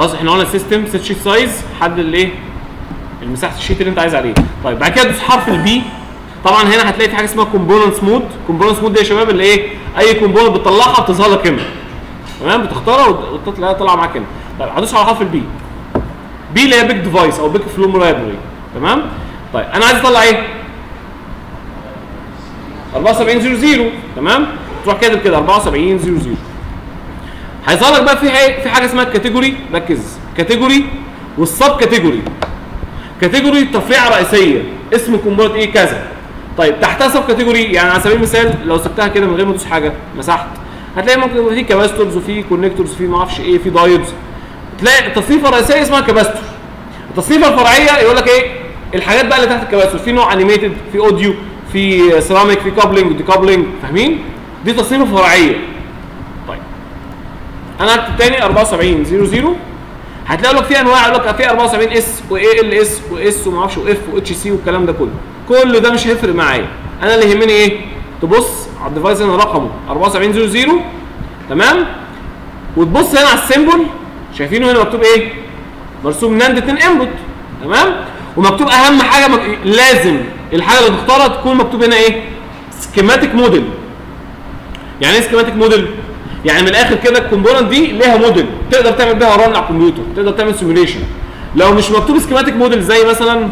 خلاص احنا قلنا السيستم سيت شيت سايز حدد الايه المساحه الشيت اللي انت عايز عليه طيب بعد كده تدوس حرف البي طبعا هنا هتلاقي في حاجه اسمها كومبوننتس مود كومبوننتس مود دي يا شباب اللي ايه اي كومبوننت بتطلعها بتظهر لك هنا تمام بتختارها وت- وتلاقيها طالعه معاك هنا طيب هدوس على حرف البي بي اللي هي بيج ديفايس او بيج فلو لايبرري تمام طيب انا عايز اطلع ايه 7400 تمام تروح كاتب كده 7400 هيظهر لك بقى في حاجه في حاجه اسمها كاتيجوري ركز كاتيجوري والسب كاتيجوري كاتيجوري تفريعه رئيسيه اسم كومبوننت ايه كذا طيب تحتها سب كاتيجوري يعني على سبيل المثال لو سبتها كده من غير ما تدوس حاجه مسحت هتلاقي ممكن يبقى في كاباستورز وفي كونكتورز وفي ما اعرفش ايه في دايودز تلاقي التصنيفه الرئيسيه اسمها كاباستور التصنيفه الفرعيه يقول لك ايه الحاجات بقى اللي تحت الكباستور في نوع انيميتد في اوديو في سيراميك في كابلنج ودي كابلنج فاهمين دي تصنيفه فرعيه طيب انا هكتب تاني 7400 هتلاقي لك في انواع يقول لك في 74 اس واي ال اس واس وما اعرفش واف واتش سي والكلام ده كله كل ده مش هيفرق معايا انا اللي يهمني ايه تبص على الديفايس هنا رقمه 4400 تمام وتبص هنا على السيمبل شايفينه هنا مكتوب ايه مرسوم ناند 2 انبوت تمام ومكتوب اهم حاجه مك... لازم الحاجه اللي تختارها تكون مكتوب هنا ايه سكيماتيك موديل يعني ايه سكيماتيك موديل يعني من الاخر كده الكومبوننت دي ليها موديل تقدر تعمل بيها ران على الكمبيوتر تقدر تعمل سيميوليشن لو مش مكتوب سكيماتيك موديل زي مثلا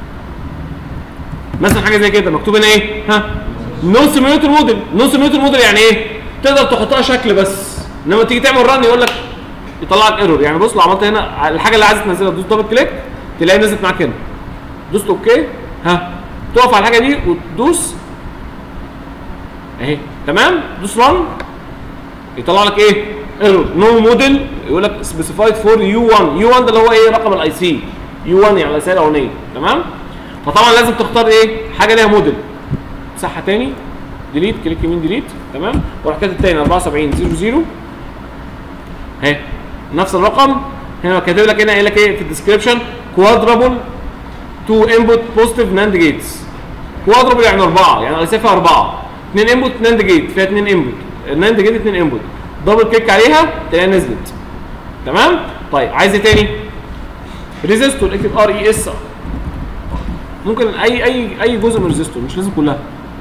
مثلا حاجه زي كده مكتوب هنا ايه ها نو سيميوليتور موديل نو سيميوليتور موديل يعني ايه تقدر تحطها شكل بس انما تيجي تعمل ران يقول لك يطلع لك ايرور يعني بص لو عملت هنا على الحاجه اللي عايز تنزلها تدوس دبل كليك تلاقي نزلت معاك هنا دوست اوكي ها تقف على الحاجه دي وتدوس اهي تمام دوس ران يطلع لك ايه ايرور نو موديل يقول لك سبيسيفايد فور يو 1 يو 1 ده اللي هو ايه رقم الاي سي يو 1 يعني الاسئله الاولانيه تمام فطبعا لازم تختار ايه حاجه ليها موديل صح تاني ديليت كليك يمين ديليت تمام وراح كاتب تاني 7400 اهي نفس الرقم هنا كاتب لك هنا قايل لك ايه في الديسكربشن كوادرابل تو انبوت بوزيتيف ناند جيتس كوادرابل يعني اربعه يعني الاي فيها اربعه اثنين انبوت ناند جيت فيها اثنين انبوت الناند جيت اثنين انبوت دبل كليك عليها تلاقيها نزلت تمام طيب عايز ايه تاني ريزيستور اكتب ار اي اس ممكن اي اي اي جزء من ريزيستور مش لازم كلها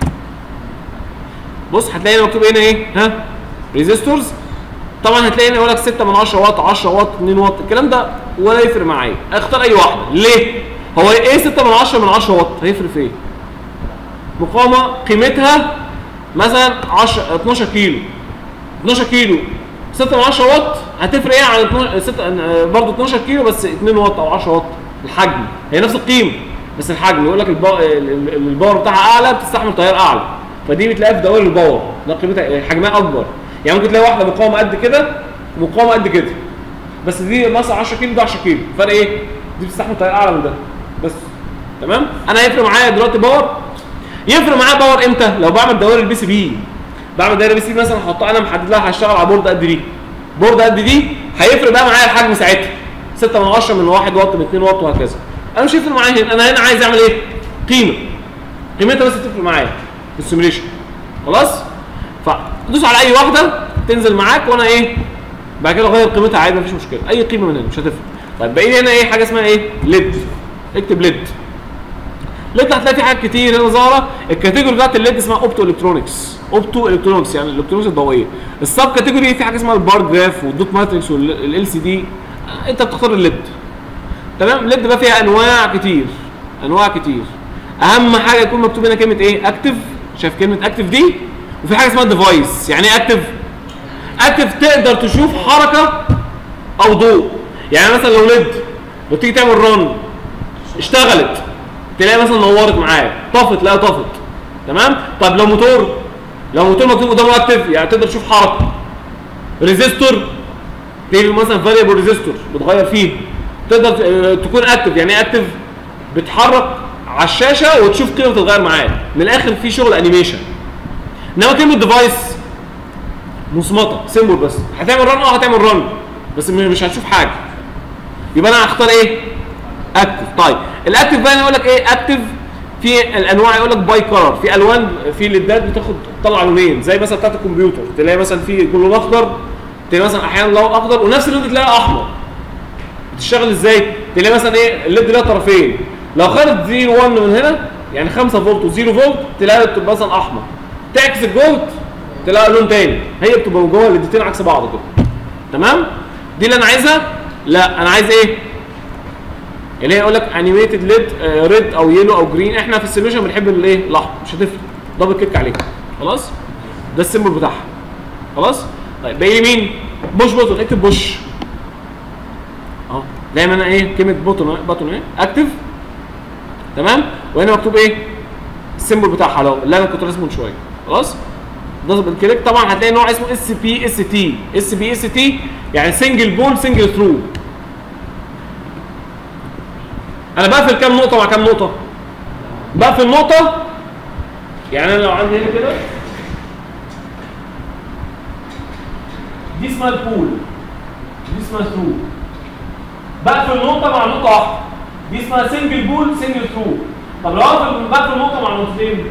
بص هتلاقي هنا مكتوب هنا ايه ها ريزيستورز طبعا هتلاقي هنا يقول لك 6 من 10 واط 10 واط 2 واط الكلام ده ولا يفرق معايا اختار اي واحده ليه هو ايه 6 من 10 من 10 واط هيفرق في ايه مقاومه قيمتها مثلا 10 12 كيلو 12 كيلو 6 من 10 واط هتفرق ايه عن 12 6 برضه 12 كيلو بس 2 واط او 10 واط الحجم هي نفس القيمه بس الحجم يقول لك البا- ال- ال- الباور بتاعها اعلى بتستحمل تيار اعلى فدي بتلاقيها في دوائر الباور ده قيمتها حجمها اكبر يعني ممكن تلاقي واحده مقاومه قد كده ومقاومه قد كده بس دي مثلا 10 كيلو ده 10 كيلو فرق ايه؟ دي بتستحمل تيار اعلى من ده بس تمام انا هيفرق معايا دلوقتي باور يفرق معايا باور امتى؟ لو بعمل دوائر البي سي بي بعمل دايره بي سي بي مثلا احطها انا محدد لها هشتغل على بورد قد دي بورد قد دي هيفرق بقى معايا الحجم ساعتها 6 من 10 من 1 واط من 2 واط وهكذا انا مش هيفرق معايا هنا انا هنا عايز اعمل ايه؟ قيمه قيمتها بس تفرق معايا في السيميوليشن خلاص؟ فدوس على اي واحده تنزل معاك وانا ايه؟ بعد كده اغير قيمتها عادي مفيش مشكله اي قيمه من هنا مش هتفرق طيب باقي لي هنا ايه حاجه اسمها ايه؟ ليد اكتب ليد ليد هتلاقي في حاجات كتير هنا ظاهره الكاتيجوري بتاعت الليد اسمها اوبتو الكترونكس اوبتو الكترونكس يعني الالكترونكس الضوئيه السب كاتيجوري في حاجه اسمها البار جراف والدوت ماتريكس والال سي دي انت بتختار الليد تمام الليد بقى فيها انواع كتير انواع كتير اهم حاجه يكون مكتوب هنا كلمه ايه اكتف شايف كلمه اكتف دي وفي حاجه اسمها ديفايس يعني ايه اكتف اكتف تقدر تشوف حركه او ضوء يعني مثلا لو ليد لو تيجي تعمل رن اشتغلت تلاقي مثلا نورت معاك طفت تلاقيها طفت تمام طب لو موتور لو موتور مكتوب قدامه اكتف يعني تقدر تشوف حركه ريزيستور تلاقي مثلا فاريبل ريزيستور بتغير فيه تقدر ت- تكون اكتف يعني ايه اكتف بتحرك على الشاشه وتشوف قيمه تتغير معاك من الاخر في شغل انيميشن انما كلمه ديفايس مصمته سيمبل بس هتعمل رن اه هتعمل رن بس م- مش هتشوف حاجه يبقى انا هختار ايه اكتف طيب الاكتف بقى يقول لك ايه اكتف في الانواع يقول لك باي كلر في الوان في ليدات بتاخد تطلع لونين زي مثلا بتاعت الكمبيوتر تلاقي مثلا في لون اخضر تلاقي مثلا احيانا لون اخضر ونفس اللون تلاقيه احمر بتشتغل ازاي تلاقي مثلا ايه الليد ليها طرفين لو خدت 0 1 من هنا يعني 5 فولت و0 فولت تلاقي بتبقى مثلا احمر تعكس الجولد تلاقي لون تاني هي بتبقى من جوه الليدتين عكس بعض كده تمام دي اللي انا عايزها لا انا عايز ايه اللي هي يقول لك انيميتد ليد ريد او يلو او جرين احنا في السوليوشن بنحب الايه الاحمر مش هتفرق دبل كليك عليه خلاص ده السيمبل بتاعها خلاص طيب باقي لي مين بوش بوتون اكتب بوش اهو دايما انا ايه كلمه بوتون بوتون ايه اكتف تمام وهنا مكتوب ايه السيمبل بتاعها لو اللي انا كنت راسمه من شويه خلاص دبل كليك طبعا هتلاقي نوع اسمه اس بي اس تي اس بي اس تي يعني سنجل بول سنجل ثرو انا بقفل كام نقطه مع كام نقطه بقفل نقطه يعني انا لو عندي هنا كده دي اسمها البول دي اسمها ثرو بقفل نقطه مع نقطه واحده دي اسمها سنجل بول سنجل ثرو طب لو اقفل بقفل نقطه مع نقطتين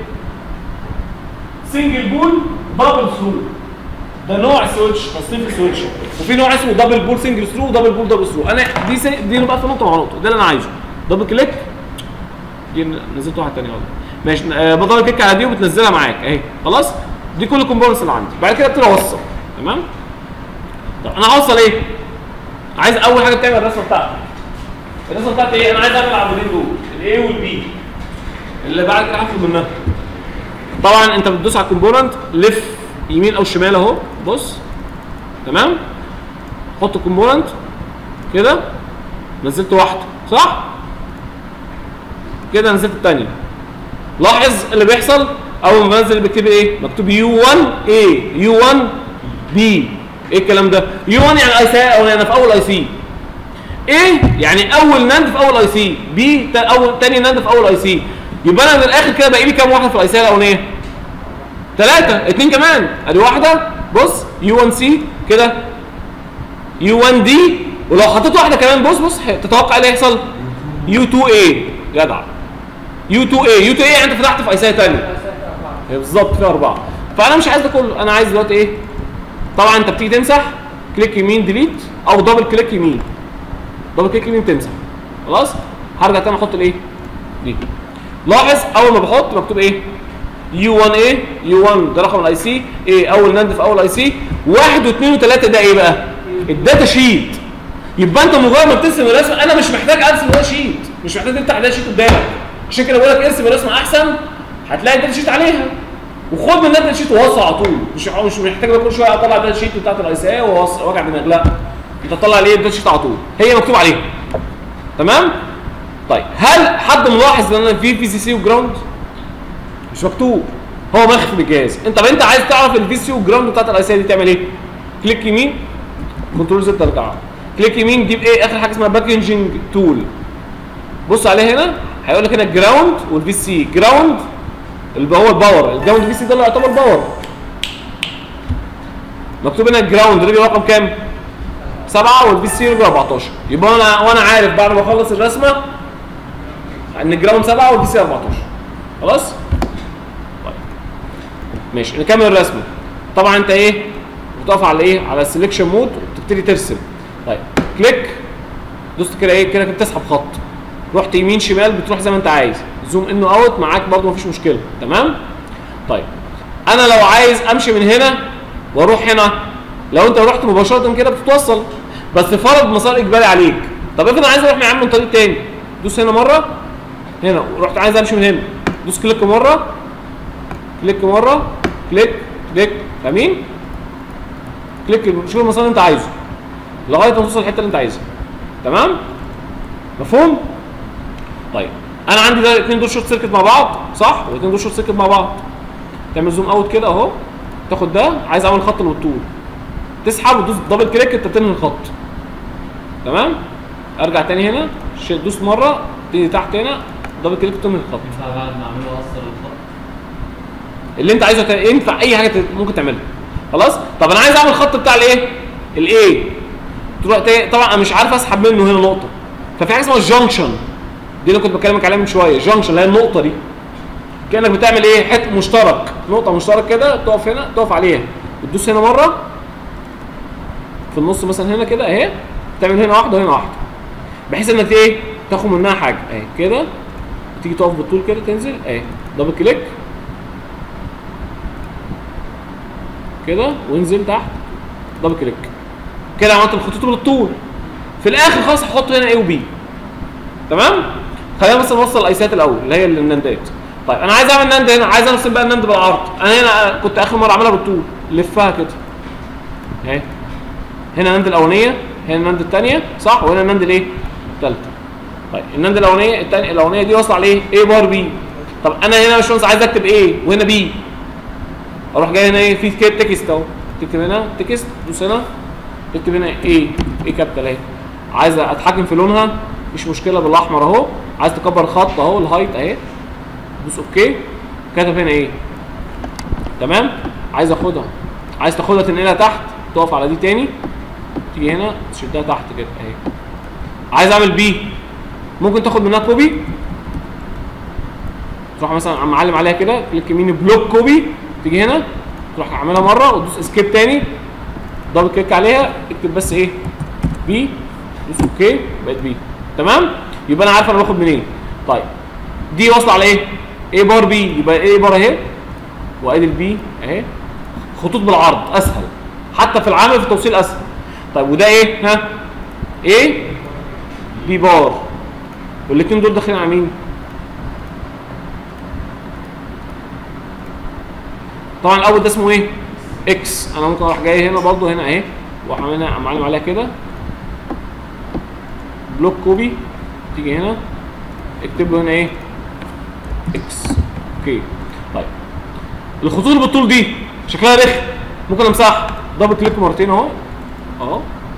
سنجل بول دبل ثرو ده نوع سويتش تصنيف السويتش وفي نوع اسمه دبل بول سنجل ثرو ودبل بول دبل ثرو انا دي سي... دي انا بقفل نقطه مع نقطه ده اللي انا عايزه دبل كليك دي نزلت واحد تاني والله ماشي آه بدبل كليك على دي وبتنزلها معاك اهي خلاص دي كل الكومبوننتس اللي عندي بعد كده ابتدي اوصل تمام طب انا هوصل ايه عايز اول حاجه بتعمل الرسمه بتاعتي الرسمه بتاعتي ايه انا عايز اعمل العمودين دول الاي والبي اللي بعد كده هاخد منها طبعا انت بتدوس على الكومبوننت لف يمين او شمال اهو بص تمام حط الكومبوننت كده نزلت واحده صح كده نزلت الثانيه لاحظ اللي بيحصل اول ما بنزل بكتب ايه مكتوب يو 1 اي يو 1 بي ايه الكلام ده يو 1 يعني اي سي او انا في اول اي سي ايه يعني اول ناند في اول اي سي بي تا- اول تاني ناند في اول اي سي يبقى انا من الاخر كده باقي لي كام واحده في الاي سي الاولانيه ثلاثه اتنين كمان ادي واحده بص يو 1 سي كده يو 1 دي ولو حطيت واحده كمان بص بص تتوقع ايه اللي هيحصل يو 2 اي جدع يو 2 اي يو 2 اي انت فتحت في اي سي ثانيه هي بالظبط فيها اربعه فانا مش عايز ده كله انا عايز دلوقتي ايه طبعا انت بتيجي تمسح كليك يمين ديليت او دبل كليك يمين دبل كليك يمين تمسح خلاص هرجع تاني احط الايه دي لاحظ اول ما بحط مكتوب ايه يو 1 اي يو 1 ده رقم الاي سي ايه اول ناند في اول اي سي واحد واثنين وثلاثه ده ايه بقى الداتا شيت يبقى انت مجرد ما بترسم الرسمه انا مش محتاج ارسم الداتا شيت مش محتاج تفتح الداتا شيت قدامك عشان كده بقول لك ارسم الرسمه احسن هتلاقي الداتا شيت عليها وخد من الداتا شيت ووصل على طول مش مش محتاج بقى كل شويه اطلع الداتا شيت بتاعت الاي سي ووجع دماغ لا انت تطلع عليه الداتا شيت على طول هي مكتوب عليها تمام طيب هل حد ملاحظ ان انا في في سي سي وجراوند مش مكتوب هو مخفي بالجهاز انت طب انت عايز تعرف الفي سي والجراوند بتاعت الاي سي دي تعمل ايه كليك يمين كنترول زد ترجع كليك يمين جيب ايه اخر حاجه اسمها باكجنج تول بص عليه هنا هيقول لك هنا جراوند والفي سي جراوند اللي هو الباور الجراوند في سي ده اللي يعتبر باور مكتوب هنا الجراوند رجل رقم كام؟ 7 والفي سي رجل 14 يبقى انا وانا عارف بعد ما اخلص الرسمه ان الجراوند 7 والفي سي 14 خلاص؟ طيب ماشي نكمل الرسمه طبعا انت ايه؟ بتقف على ايه؟ على السلكشن مود وتبتدي ترسم طيب كليك دوست كده ايه؟ كده بتسحب خط رحت يمين شمال بتروح زي ما انت عايز زوم ان اوت معاك برضه مفيش مشكله تمام طيب انا لو عايز امشي من هنا واروح هنا لو انت رحت مباشره كده بتتوصل بس فرض مسار اجباري عليك طب افرض انا عايز اروح من عم من طريق تاني دوس هنا مره هنا ورحت عايز امشي من هنا دوس كليك مره كليك مره كليك كليك فاهمين كليك شوف المسار اللي انت عايزه لغايه ما توصل الحته اللي انت عايزها تمام مفهوم طيب انا عندي ده الاثنين دول شورت سيركت مع بعض صح والاثنين دول شورت سيركت مع بعض تعمل زوم اوت كده اهو تاخد ده عايز اعمل خط بالطول تسحب وتدوس دبل كليك انت تنهي الخط تمام ارجع تاني هنا ش- دوس مره تيجي تحت هنا دبل كليك تنهي الخط ينفع بعد ما اعمله اصل الخط اللي انت عايزه تا- ينفع اي حاجه ت- ممكن تعملها خلاص طب انا عايز اعمل الخط بتاع الايه الايه تروح تا- طبعا انا مش عارف اسحب منه هنا نقطه ففي حاجه اسمها الجنكشن دي اللي كنت بكلمك عليها من شويه جنكشن اللي هي النقطه دي كانك بتعمل ايه حته مشترك نقطه مشترك كده تقف هنا تقف عليها وتدوس هنا مره في النص مثلا هنا كده اهي تعمل هنا واحده وهنا واحده بحيث انك ايه تاخد منها حاجه اهي كده تيجي تقف بالطول كده تنزل اهي دبل كليك كده وانزل تحت دبل كليك كده عملت الخطوط بالطول في الاخر خلاص هحط هنا ايه وبي تمام خلينا بس نوصل الايسات الاول اللي هي النندات طيب انا عايز اعمل نند هنا عايز ارسم بقى النند بالعرض انا هنا كنت اخر مره اعملها بالطول لفها كده اهي هنا النند الاولانيه هنا النند الثانيه صح وهنا النند الايه الثالثه طيب النند الاولانيه الثانيه الاولانيه دي واصله على ايه ايه بار بي طب انا هنا يا باشمهندس عايز اكتب ايه وهنا بي اروح جاي هنا ايه في كده تكست اهو تكتب هنا تكست دوس هنا تكتب هنا ايه ايه كابيتال اهي عايز اتحكم في لونها مش مشكله بالاحمر اهو عايز تكبر خط اهو الهايت اهي دوس اوكي كتب هنا ايه تمام عايز اخدها عايز تاخدها تنقلها تحت تقف على دي تاني تيجي هنا تشدها تحت كده اهي عايز اعمل بي ممكن تاخد منها كوبي تروح مثلا عم معلم عليها كده كليك يمين بلوك كوبي تيجي هنا تروح عاملها مره وتدوس اسكيب تاني دبل كليك عليها اكتب بس ايه بي دوس اوكي بقت بي تمام يبقى انا عارف انا باخد منين طيب دي واصله على ايه ايه بار بي يبقى ايه بار اهي وادي البي اهي خطوط بالعرض اسهل حتى في العمل في التوصيل اسهل طيب وده ايه ها ايه بي بار والاثنين دول داخلين على مين طبعا الاول ده اسمه ايه اكس انا ممكن اروح جاي هنا برضو هنا اهي واروح هنا معلم عليها كده بلوك كوبي تيجي هنا اكتب له هنا ايه اكس اوكي طيب الخطوط اللي بالطول دي شكلها رخم ممكن امسحها دبل كليك مرتين اهو اهو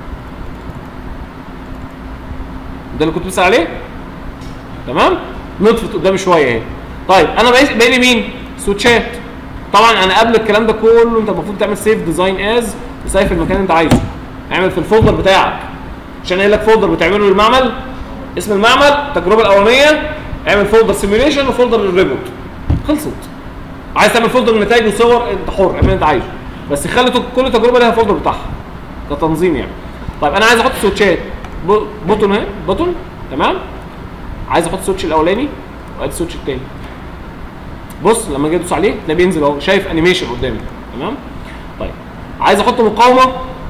ده اللي كنت بسأل عليه تمام نطفت قدامي شويه اهي طيب انا باقي باقي لي مين سويتشات طبعا انا قبل الكلام ده كله انت المفروض تعمل سيف ديزاين از وسيف المكان اللي انت عايزه اعمل في الفولدر بتاعك عشان قايل لك فولدر بتعمله للمعمل اسم المعمل التجربه الاولانيه اعمل فولدر سيميوليشن وفولدر للريبوت خلصت عايز تعمل فولدر نتائج وصور انت حر اعمل اللي انت عايزه بس خلي تج- كل تجربه لها فولدر بتاعها كتنظيم يعني طيب انا عايز احط سويتشات ب- بوتون اهي بوتون تمام عايز احط السويتش الاولاني وادي السويتش الثاني بص لما اجي ادوس عليه تلاقيه بينزل اهو شايف انيميشن قدامي تمام طيب عايز احط مقاومه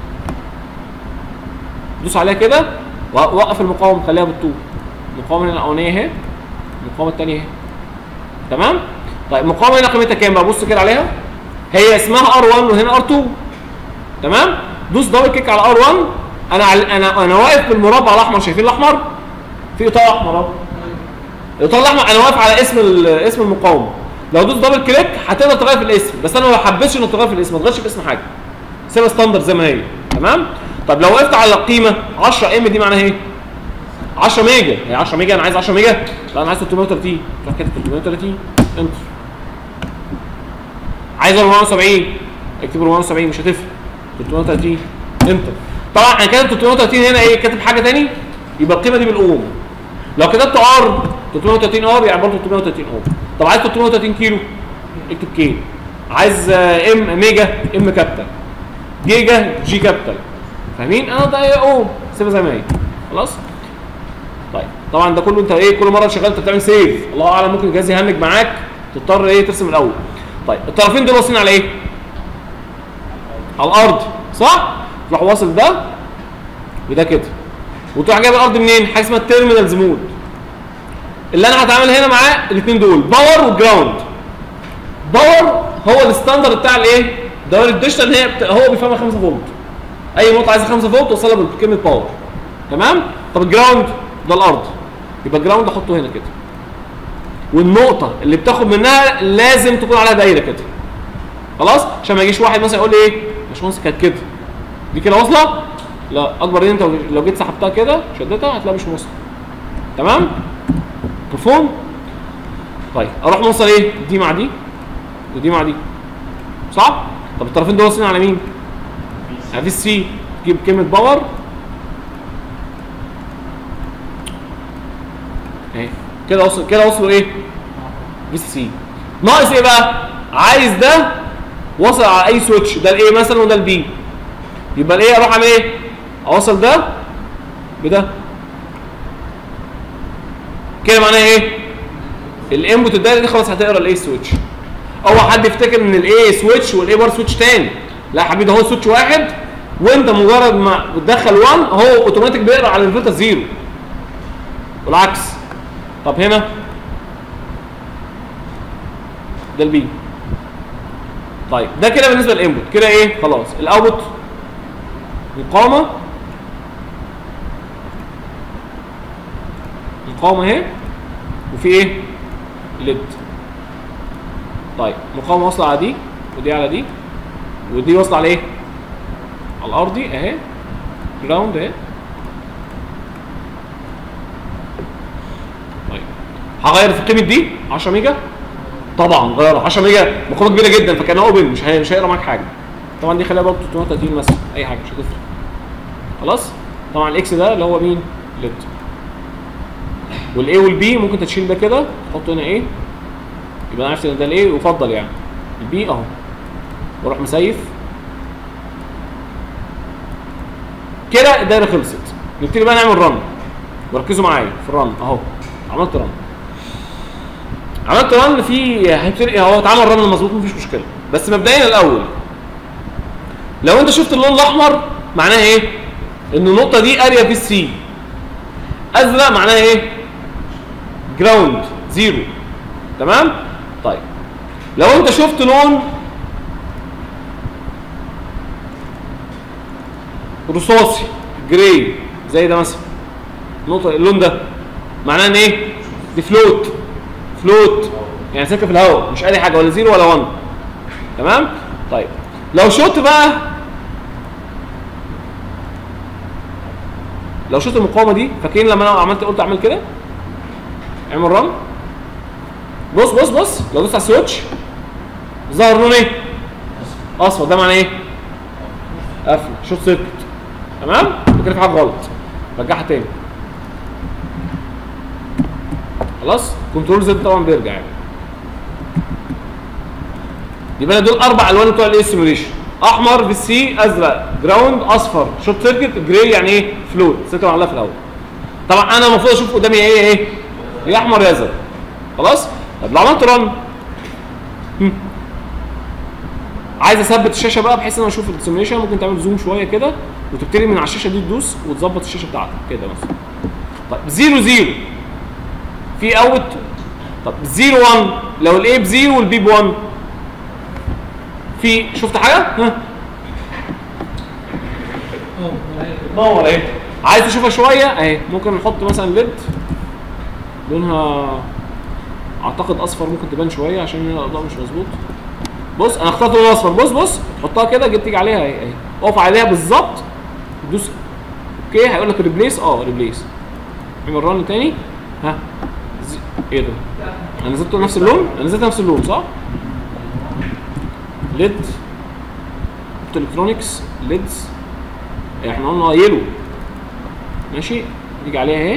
دوس عليها كده ووقف المقاومه خليها بالطول المقاومه الاولانيه اهي المقاومه الثانيه اهي تمام طيب المقاومه هنا قيمتها كام بقى بص كده عليها هي اسمها ار1 وهنا ار2 تمام دوس دبل كيك على ار1 انا عل- انا انا واقف بالمربع الاحمر شايفين الاحمر في اطار احمر اهو الاطار الاحمر انا واقف على اسم ال- اسم المقاومه لو دوس دبل كليك هتقدر تغير في الاسم بس انا ما حبيتش انك تغير في الاسم ما تغيرش في اسم حاجه سيبها ستاندرد زي ما هي تمام طب لو وقفت على القيمه 10 ام دي معناها ايه 10 ميجا هي 10 ميجا انا عايز 10 ميجا لا انا عايز 330 تروح كده 330 انتر عايز 470 اكتب 470 مش هتفرق 330 انتر طبعا انا كاتب 330 هنا ايه كاتب حاجه تاني يبقى القيمه دي بالاوم لو كتبت ار 330 ار يعني برضه 330 اوم طب عايز 330 كيلو اكتب كي عايز آه، ام ميجا ام كابيتال جيجا جي كابيتال فاهمين انا ده ايه اوم سيبها زي ما هي خلاص طيب طبعا ده كله انت ايه كل مره شغال انت بتعمل سيف الله اعلم ممكن الجهاز يهنج معاك تضطر ايه ترسم الاول طيب الطرفين دول واصلين على ايه على الارض صح تروح واصل ده بده كده وتروح جايب الارض منين حاجه اسمها التيرمينالز مود اللي انا هتعامل هنا معاه الاثنين دول باور وجراوند باور هو الستاندرد بتاع الايه دوائر الديجيتال هي بت... هو بيفهمها 5 فولت اي نقطه عايزه 5 فولت توصلها بكلمه باور تمام طب الجراوند ده الارض يبقى الجراوند احطه هنا كده والنقطه اللي بتاخد منها لازم تكون عليها دايره كده خلاص عشان ما يجيش واحد مثلا يقول لي ايه يا باشمهندس كانت كده دي كده واصله لا اكبر دي انت لو جيت سحبتها كده شدتها هتلاقيها مش واصله تمام مفهوم طيب اروح نوصل ايه دي مع دي ودي مع دي صح طب الطرفين دول واصلين على مين على في سي تجيب كلمه باور اهي كده وصل كده وصلوا ايه في سي ناقص ايه بقى عايز ده وصل على اي سويتش ده الايه مثلا وده البي يبقى الايه اروح اعمل ايه اوصل ده بده كده معناها ايه الانبوت الدايره دي خلاص هتقرا الاي سويتش اوعى حد يفتكر ان الاي سويتش والاي بار سويتش تاني لا يا حبيبي ده هو سويتش واحد وانت مجرد ما بتدخل 1 هو اوتوماتيك بيقرا على الانفرتر زيرو والعكس طب هنا ده البي طيب ده كده بالنسبه للانبوت كده ايه خلاص الاوتبوت مقاومه مقاومه اهي وفي ايه ليد طيب مقاومه واصله على دي ودي على دي ودي واصله على ايه على الارضي اهي جراوند اهي طيب هغير في قيمه دي 10 ميجا طبعا غير 10 ميجا مقاومه كبيره جدا فكانها اوبن مش هي- مش هيقرا معاك حاجه طبعا دي خليها برضه 330 مثلا اي حاجه مش هتفرق خلاص طبعا الاكس ده اللي هو مين ليد والاي والبي ممكن تشيل ده كده تحط هنا ايه يبقى انا عرفت ان ده الايه يفضل يعني البي اهو واروح مسيف كده الدايره خلصت نبتدي بقى نعمل رن وركزوا معايا في الرن اهو عملت رن عملت رن في هيبتدي هو اتعمل رن مظبوط مفيش مشكله بس مبدئيا الاول لو انت شفت اللون الاحمر معناها ايه؟ ان النقطه دي اريا في سي ازرق معناها ايه؟ جراوند زيرو تمام؟ طيب لو انت شفت لون رصاصي جراي زي ده مثلا النقطه اللون ده معناه ان ايه؟ دي فلوت فلوت يعني سكه في الهواء مش اي حاجه ولا زيرو ولا 1 تمام؟ طيب لو شفت بقى لو شفت المقاومه دي فاكرين لما انا عملت قلت اعمل كده؟ اعمل رن بص بص بص لو دوست على السويتش ظهر لون ايه؟ اصفر ده معناه ايه؟ قفل شوت سيركت تمام؟ كده في حاجه غلط رجعها تاني خلاص كنترول زد طبعا بيرجع يعني يبقى أنا دول اربع الوان بتوع الايه سيموليشن احمر في السي ازرق جراوند اصفر شوت سيركت جراي يعني ايه فلوت سيركت معلقه في الاول طبعا انا المفروض اشوف قدامي ايه ايه يا احمر يا ازرق خلاص طب لو عملت رن هم. عايز اثبت الشاشه بقى بحيث ان انا اشوف السيموليشن ممكن تعمل زوم شويه كده وتبتدي من على الشاشه دي تدوس وتظبط الشاشه بتاعتك كده مثلا طيب زيرو زيرو في اوت طب زيرو 1 لو الاي بزيرو والبي ب 1 في شفت حاجه؟ ها نور اهي عايز تشوفها شويه اهي ممكن نحط مثلا ليد لونها اعتقد اصفر ممكن تبان شويه عشان هنا الاضاءه مش مظبوط بص انا اخترت لون اصفر بص بص تحطها كده جيت تيجي عليها اهي اهي اقف عليها بالظبط دوس اوكي هيقول لك ريبليس اه ريبليس اعمل رن تاني ها زي... ايه ده؟ انا نزلت نفس اللون؟ انا نزلت نفس اللون صح؟ ليد الكترونكس ليدز احنا قلنا يلو ماشي نيجي عليها اهي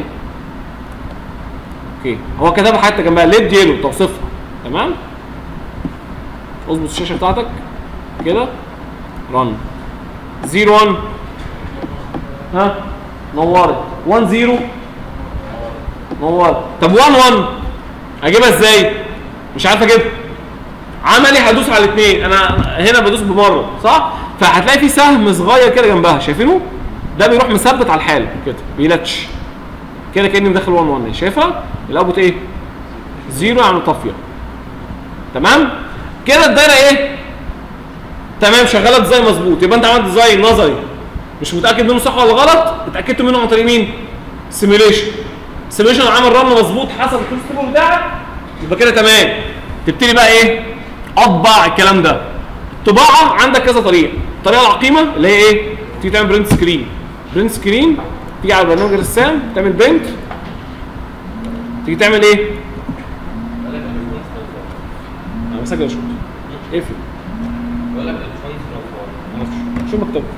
اوكي هو كتبها حتى جنبها ليد يلو توصيفها تمام اظبط الشاشه بتاعتك كده رن 0 1 ها نورت 1 0 نورت طب 1 1 اجيبها ازاي مش عارف اجيبها عملي هدوس على الاثنين انا هنا بدوس بمره صح فهتلاقي في سهم صغير كده جنبها شايفينه ده بيروح مثبت على الحاله كده بيلاتش كده كاني مدخل 1 1 شايفها الاوتبوت ايه زيرو يعني طافيه تمام كده الدايره ايه تمام شغاله ديزاين مظبوط يبقى انت عملت ديزاين نظري مش متاكد منه صح ولا غلط اتاكدت منه عن طريق مين سيميوليشن سيميوليشن عامل رن مظبوط حسب الكونستبل بتاعك يبقى كده تمام تبتدي بقى ايه اطبع الكلام ده الطباعه عندك كذا طريقه الطريقه العقيمه اللي هي ايه تيجي تعمل برنت سكرين برنت سكرين تيجي على برنامج الرسام تعمل برنت تيجي تعمل ايه انا بسجل اشوف اقفل بقول لك الفانز رفض شوف مكتوب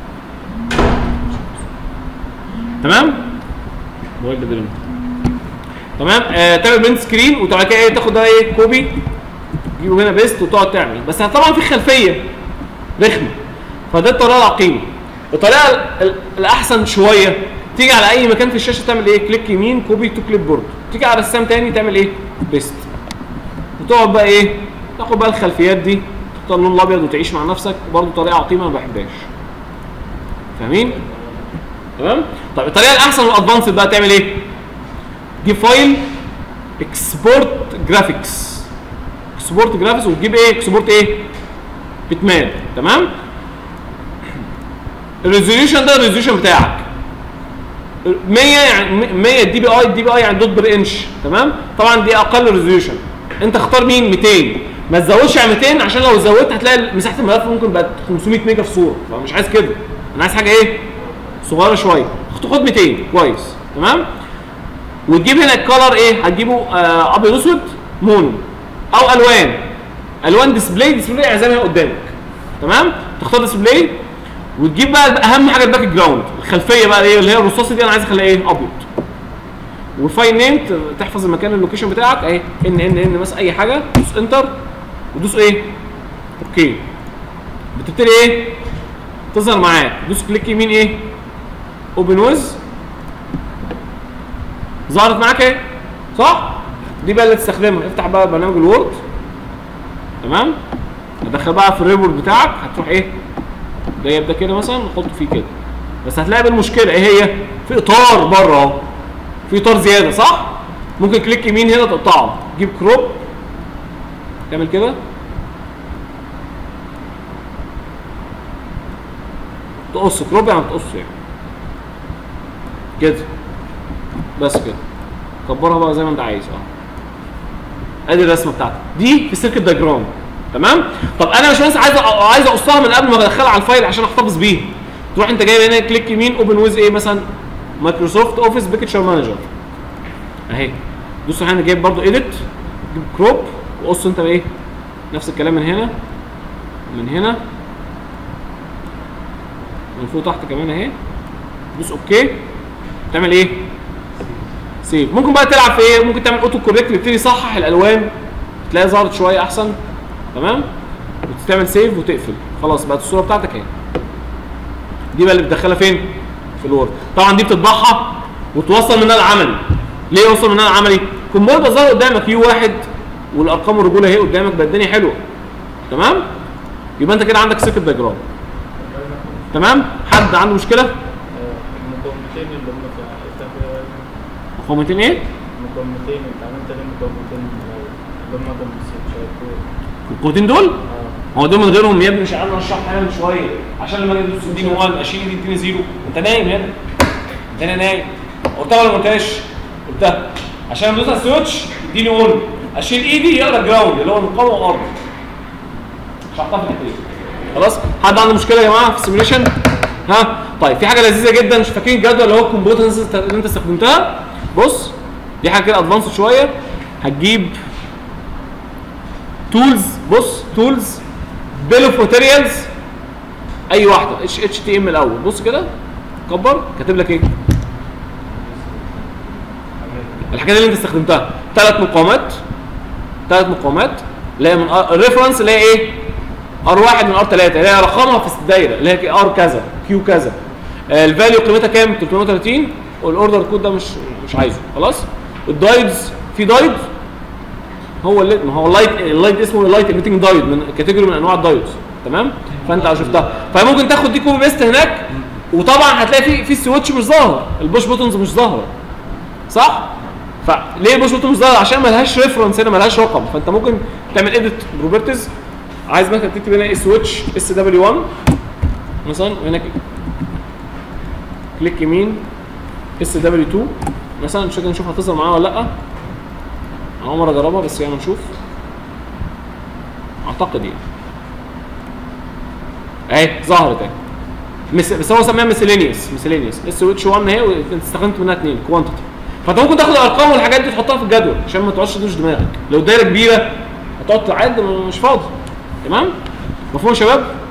تمام موبايل بدل تمام آه تعمل برنت سكرين وتبقى كده ايه تاخد ده ايه كوبي تجيبه هنا بيست وتقعد تعمل بس طبعا في خلفيه رخمه فده الطريقه العقيمه الطريقه ال- ال- الاحسن شويه تيجي على اي مكان في الشاشه تعمل ايه كليك يمين كوبي تو كليب بورد تيجي على رسام تاني تعمل ايه بيست وتقعد بقى ايه تاخد بقى الخلفيات دي تختار اللون الابيض وتعيش مع نفسك برضه طريقه عقيمه ما بحبهاش فاهمين تمام طيب الطريقه الاحسن والادفانسد بقى تعمل ايه تجيب فايل اكسبورت جرافيكس اكسبورت جرافيكس وتجيب ايه اكسبورت ايه بتماب تمام الريزوليوشن ده الريزوليوشن بتاعك 100 يعني 100 دي بي اي دي بي اي يعني دوت بير انش تمام طبعا دي اقل ريزوليوشن انت اختار مين 200 ما تزودش عن 200 عشان لو زودت هتلاقي مساحه الملف ممكن بقت 500 ميجا في صوره فمش عايز كده انا عايز حاجه ايه صغيره شويه خد 200 كويس تمام وتجيب هنا الكالر ايه هتجيبه آه ابيض اسود مونو او الوان الوان ديسبلاي ديسبلاي يعني زي ما هي قدامك تمام تختار ديسبلاي وتجيب بقى اهم حاجه الباك جراوند الخلفيه بقى ايه اللي هي الرصاصي دي انا عايز اخليها ايه ابيض والفايل نيم تحفظ المكان اللوكيشن بتاعك اهي ان ان ان مثلا اي حاجه دوس انتر ودوس ايه اوكي بتبتدي ايه تظهر معاك دوس كليك يمين ايه اوبن ويز ظهرت معاك ايه صح دي بقى اللي تستخدمها افتح بقى برنامج الوورد تمام هتدخل بقى في الريبورت بتاعك هتروح ايه جايب ده كده مثلا نحطه فيه كده بس هتلاقي بالمشكله ايه هي في اطار بره اهو في اطار زياده صح ممكن كليك يمين هنا تقطعه تجيب كروب تعمل كده تقص كروب يعني تقص يعني كده بس كده كبرها بقى زي ما انت عايز اه ادي الرسمه بتاعتك دي في السيركت دايجرام تمام طب انا مش بس عايز أ- عايز اقصها من قبل ما ادخلها على الفايل عشان احتفظ بيها تروح انت جايب هنا كليك يمين اوبن ويز ايه مثلا مايكروسوفت اوفيس بيكتشر مانجر اهي دوس هنا جايب برضو ايديت جيب كروب وقص انت ايه نفس الكلام من هنا من هنا من فوق تحت كمان اهي دوس اوكي تعمل ايه سيف ممكن بقى تلعب في ايه ممكن تعمل اوتو كوريكت يبتدي يصحح الالوان تلاقيها ظهرت شويه احسن تمام وتعمل سيف وتقفل خلاص بقت الصوره بتاعتك اهي دي بقى اللي بتدخلها فين في الوورد طبعا دي بتطبعها وتوصل منها العملي ليه يوصل منها العملي الكمبيوتر ده ظهر قدامك يو واحد والارقام الرجوله اهي قدامك بقى الدنيا حلوه تمام يبقى انت كده عندك سيركت دايجرام تمام حد عنده مشكله المقاومتين اللي هم في افتح مقاومتين ايه مقاومتين انت عملت ليه مقاومتين اللي هم جنب السويتشات دول القوتين دول اه هو دول من غيرهم يا ابني مش عارف اشرح حاجه من شويه عشان لما اجي تديني 1 اشيل دي تديني زيرو انت نايم هنا انت هنا نايم قلتها ولا ما قلتهاش؟ قلتها عشان لما ادوس على السويتش يديني 1 اشيل ايدي يقرا جراوند اللي هو المقاومه وارض شرحتها في الحته دي خلاص حد عنده مشكله يا جماعه في السيميوليشن ها طيب في حاجه لذيذه جدا مش فاكرين الجدول اللي هو الكمبيوتر اللي انت استخدمتها بص دي حاجه كده ادفانسد شويه هتجيب تولز بص تولز بيل اوف ماتيريالز اي واحده اتش اتش تي ام الاول بص كده كبر كاتب لك ايه الحاجات اللي انت استخدمتها ثلاث مقاومات ثلاث مقاومات اللي هي من الريفرنس اللي هي ايه ار 1 من ار 3 اللي هي رقمها في الدايره اللي هي ار كذا كيو كذا الفاليو قيمتها كام 330 والاوردر كود ده مش مش عايزه خلاص الدايدز في دايد هو اللي ما هو اللايت اللايت اسمه اللايت ايميتنج دايود من كاتيجوري من انواع الدايودز تمام فانت لو شفتها فممكن تاخد دي كوبي بيست هناك وطبعا هتلاقي في في السويتش مش ظاهر البوش بوتنز مش ظاهره صح فليه البوش بوتن مش ظاهر عشان ملهاش ريفرنس هنا ملهاش رقم فانت ممكن تعمل اديت بروبرتيز عايز مثلا تكتب هنا سويتش اس دبليو 1 مثلا هنا كده. كليك يمين اس دبليو 2 مثلا مش فاكر نشوف هتظهر معايا ولا لا انا اول مره اجربها بس يعني نشوف اعتقد يعني اهي ظهرت اهي مس... بس هو سماها مسيلينيوس مسيلينيوس اس اتش 1 اهي وانت استخدمت منها اثنين كوانتيتي فانت ممكن تاخد الارقام والحاجات دي تحطها في الجدول عشان ما تقعدش تدوش دماغك لو الدايره كبيره هتقعد تعد مش فاضي تمام مفهوم يا شباب